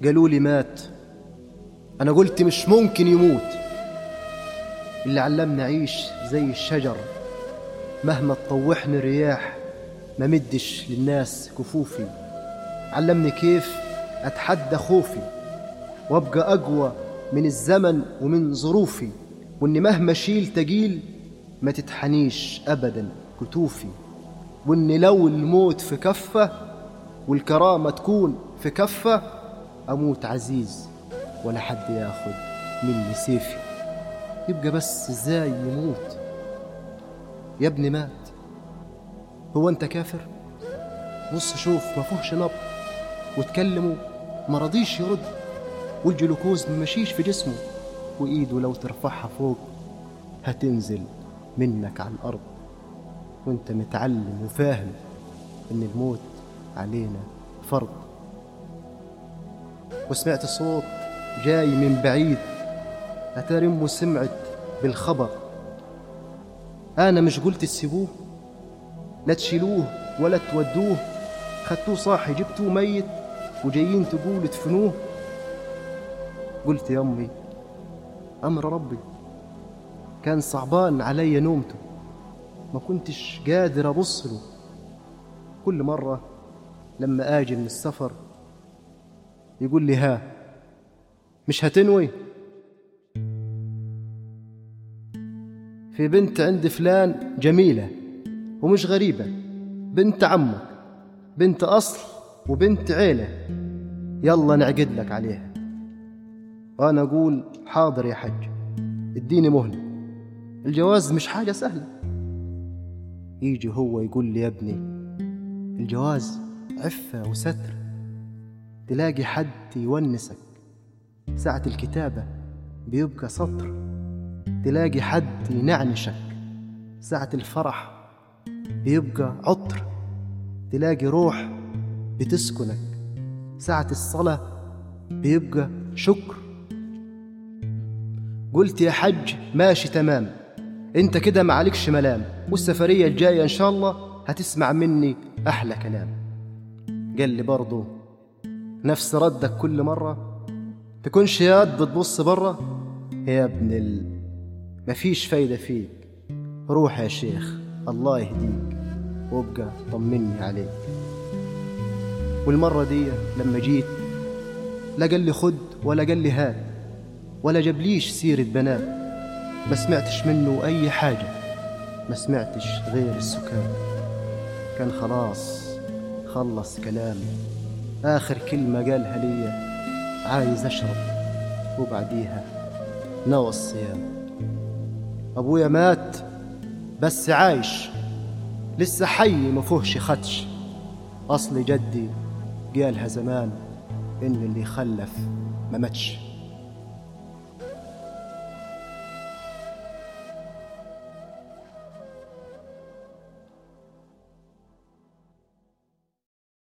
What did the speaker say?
قالوا لي مات أنا قلت مش ممكن يموت اللي علمنا أعيش زي الشجر مهما تطوحني الرياح ما مدش للناس كفوفي علمني كيف أتحدى خوفي وأبقى أقوى من الزمن ومن ظروفي وإني مهما شيل تقيل ما تتحنيش أبدا كتوفي وإني لو الموت في كفة والكرامة تكون في كفة أموت عزيز ولا حد ياخد مني سيفي يبقى بس ازاي يموت يا ابني مات هو انت كافر بص شوف ما فيهش نبض وتكلمه ما رضيش يرد والجلوكوز ممشيش في جسمه وايده لو ترفعها فوق هتنزل منك على الارض وانت متعلم وفاهم ان الموت علينا فرض وسمعت صوت جاي من بعيد أتاري أمه سمعت بالخبر أنا مش قلت تسيبوه لا تشيلوه ولا تودوه خدتوه صاحي جبتوه ميت وجايين تقول ادفنوه قلت يا أمي أمر ربي كان صعبان علي نومته ما كنتش قادر أبص له كل مرة لما آجي من السفر يقول لي ها مش هتنوي في بنت عند فلان جميلة ومش غريبة بنت عمك بنت أصل وبنت عيلة يلا نعقد لك عليها وأنا أقول حاضر يا حج اديني مهلة الجواز مش حاجة سهلة يجي هو يقول لي يا ابني الجواز عفة وستر تلاقي حد يونسك ساعة الكتابة بيبقى سطر تلاقي حد ينعنشك ساعة الفرح بيبقى عطر تلاقي روح بتسكنك ساعة الصلاة بيبقى شكر قلت يا حج ماشي تمام انت كده معلكش ملام والسفرية الجاية ان شاء الله هتسمع مني احلى كلام قال لي برضه نفس ردك كل مرة تكونش ياد بتبص برا يا ابن ال مفيش فايدة فيك روح يا شيخ الله يهديك وابقى طمني عليك والمرة دي لما جيت لا قال لي خد ولا قال لي هات ولا جابليش سيرة بنات ما سمعتش منه أي حاجة ما سمعتش غير السكان كان خلاص خلص كلامي آخر كلمة قالها ليا عايز أشرب وبعديها نوى الصيام أبويا مات بس عايش لسه حي مفهش خدش أصل جدي قالها زمان إن اللي خلف ما ماتش